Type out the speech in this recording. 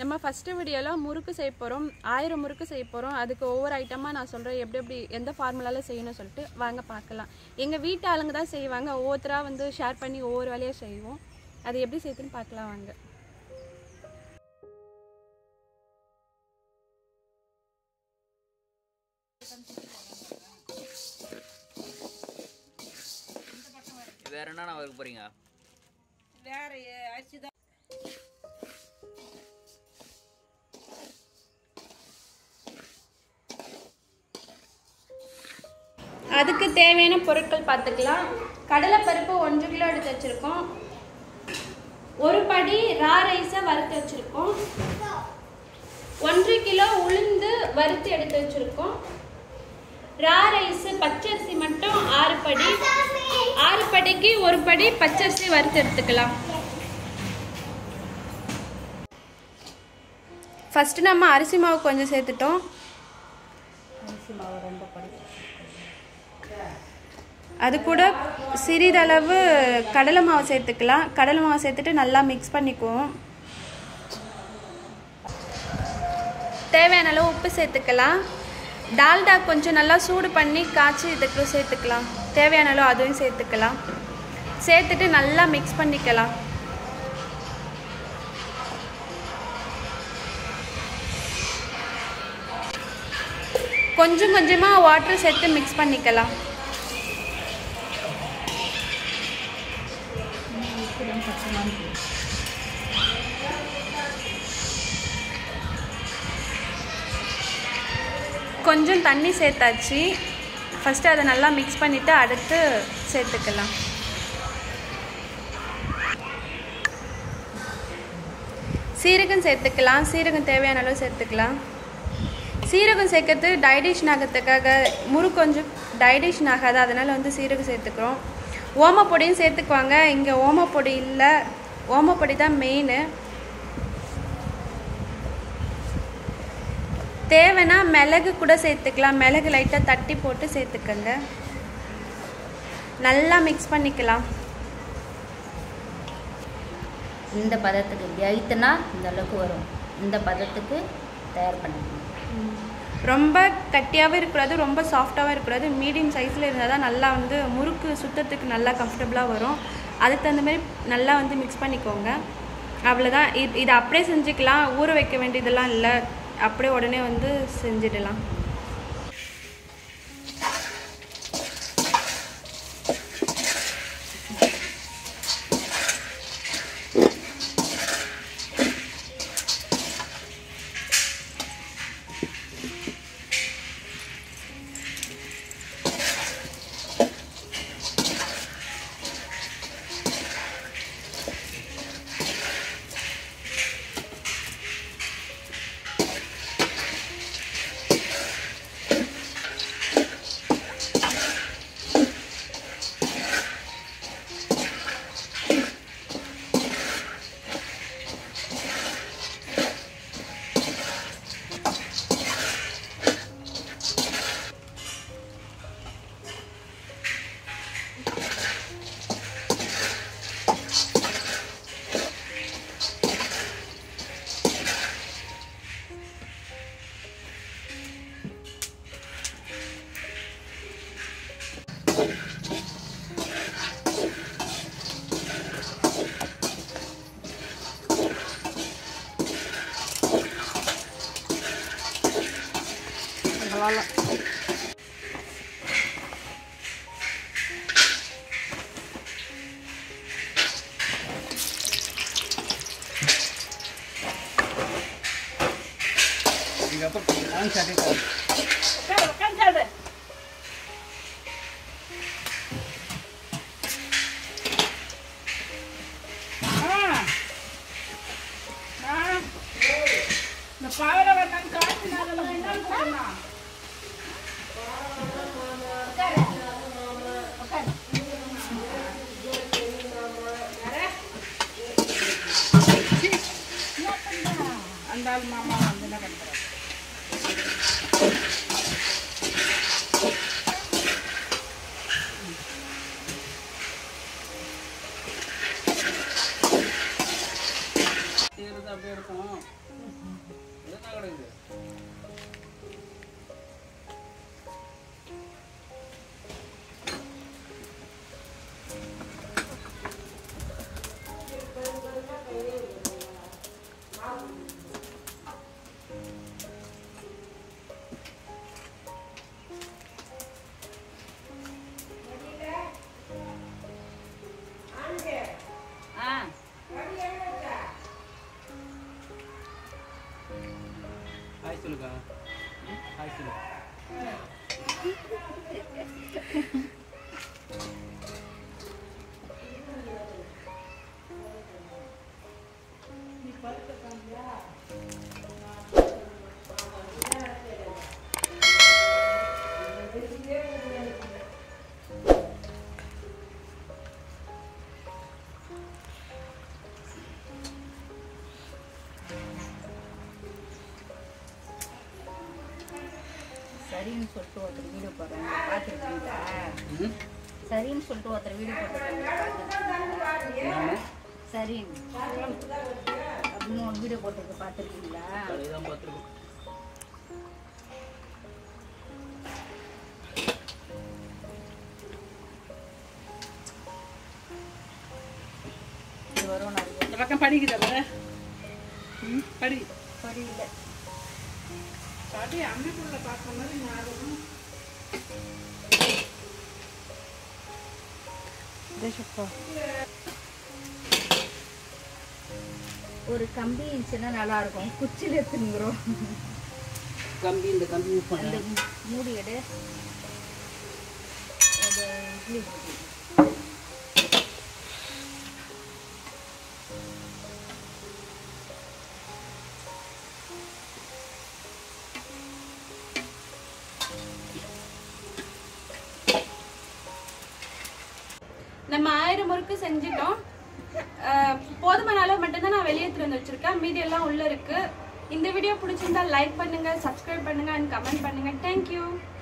நம்ம ஃபஸ்ட்டு வீடியோவில் முறுக்கு செய்ய போகிறோம் ஆயிரம் முறுக்கு செய்ய போகிறோம் அதுக்கு ஒவ்வொரு ஐட்டமாக நான் சொல்கிறேன் எப்படி எப்படி எந்த ஃபார்முலாவில் செய்யணும்னு சொல்லிட்டு வாங்க பார்க்கலாம் எங்கள் வீட்டு ஆளுங்க தான் செய்வாங்க ஒவ்வொருத்தராக வந்து ஷேர் பண்ணி ஒவ்வொரு வேலையாக செய்வோம் அது எப்படி செய்யுதுன்னு பார்க்கலாம் வாங்க வேற என்னண்ணா வறுக்க போறீங்க வேற அரிசி தான் அதுக்கு தேவையான பொருட்கள் பார்த்துக்கலாம் கடலைப்பருப்பு ஒன்று கிலோ எடுத்து வச்சுருக்கோம் ஒரு படி ரா ரைஸை வறுத்து வச்சுருக்கோம் ஒன்றரை கிலோ உளுந்து வறுத்து எடுத்து வச்சுருக்கோம் ரா ரைஸ் பச்சரிசி மட்டும் ஆறு படி ஆறு படிக்கு ஒரு படி பச்சரிசி வறுத்து எடுத்துக்கலாம் ஃபஸ்ட்டு நம்ம அரிசி மாவு கொஞ்சம் சேர்த்துட்டோம் அரிசி மாவு ரெண்டு படி அது கூட சிறிதளவு கடலை மாவு சேர்த்துக்கலாம் கடலை மாவு சேர்த்துட்டு நல்லா மிக்ஸ் பண்ணிக்குவோம் தேவையான அளவு உப்பு சேர்த்துக்கலாம் டால்டா கொஞ்சம் நல்லா சூடு பண்ணி காய்ச்சி இதுக்கு சேர்த்துக்கலாம் தேவையான அளவு அதுவும் சேர்த்துக்கலாம் சேர்த்துட்டு நல்லா மிக்ஸ் பண்ணிக்கலாம் கொஞ்சம் கொஞ்சமாக வாட்டர் சேர்த்து மிக்ஸ் பண்ணிக்கலாம் கொஞ்சம் தண்ணி சேர்த்தாச்சு ஃபஸ்ட்டு அதை நல்லா மிக்ஸ் பண்ணிவிட்டு அடுத்து சேர்த்துக்கலாம் சீரகம் சேர்த்துக்கலாம் சீரகம் தேவையான அளவு சேர்த்துக்கலாம் சீரகம் சேர்க்கறது டைஜஷன் ஆகிறதுக்காக முறு கொஞ்சம் டைஜஷன் ஆகாது அதனால் வந்து சீரகம் சேர்த்துக்கிறோம் ஓமப்பொடியும் சேர்த்துக்குவாங்க இங்கே ஓமப்பொடி இல்லை ஓமப்பொடி தான் மெயின் தேவைன்னா மிளகு கூட சேர்த்துக்கலாம் மிளகு லைட்டாக தட்டி போட்டு சேர்த்துக்கங்க நல்லா மிக்ஸ் பண்ணிக்கலாம் இந்த பதத்துக்கு இப்படி அழுத்தினா இந்த அளவுக்கு வரும் இந்த பதத்துக்கு தயார் பண்ணிக்கணும் ரொம்ப கட்டியாகவும் இருக்கக்கூடாது ரொம்ப சாஃப்டாகவும் இருக்கக்கூடாது மீடியம் சைஸில் இருந்தால் தான் நல்லா வந்து முறுக்கு சுத்தத்துக்கு நல்லா கம்ஃபர்டபுளாக வரும் அதுக்கு தகுந்த மாதிரி நல்லா வந்து மிக்ஸ் பண்ணிக்கோங்க அவ்வளோதான் இது இதை அப்படியே செஞ்சுக்கலாம் ஊற வைக்க வேண்டியதெல்லாம் இல்லை அப்படியே உடனே வந்து செஞ்சிடலாம் உட்காரு உட்காந்து சாப்பிடு ஆ. ஆ. இந்த பாவலை வந்தாங்க காய்ச்சினால என்ன கொடுக்கணும் உட்காரு உட்காரு அந்த ஆள் மாமா வந்து என்ன பண்ணுறாரு அப்படியே இருக்கும் இதுதான் கிடக்குது ஆ ஹாய் சொல்லுக்கா ஹாய் சொல்லு சரின்னு சொல்லிட்டு ஒருத்தர் வீடியோ போடுறாங்க பார்த்துருக்கீங்களா ம் சரின்னு சொல்லிட்டு ஒருத்தர் வீடியோ போட்டுருக்காங்க பார்த்துருக்கீங்களா சரின்னு அப்படின்னு ஒரு வீடியோ போட்டிருக்கு பார்த்துருக்கீங்களா அதுதான் பார்த்துருக்கோம் இது வரும் நிறைய இந்த பக்கம் படிக்குதல்ல ம் படி புரியல படி அம்மிக்குள்ள பார்க்குற மாதிரி ஞாபகம் ஒரு கம்பி இருந்துச்சுன்னா நல்லா இருக்கும் குச்சியில் எடுத்துங்கிறோம் கம்பி இந்த கம்பி யூஸ் அந்த பண்ண மூடி எடு அது இட்லி ஊத்தி. நம்ம ஆயிரம் முறுக்கு செஞ்சுட்டோம் அஹ் போதுமான அளவு மட்டும்தான் நான் வெளியே எடுத்துட்டு வந்து வச்சிருக்கேன் மீதி எல்லாம் உள்ள இருக்கு இந்த வீடியோ பிடிச்சிருந்தா லைக் பண்ணுங்க சப்ஸ்கிரைப் பண்ணுங்க அண்ட் கமெண்ட் பண்ணுங்க தேங்க்யூ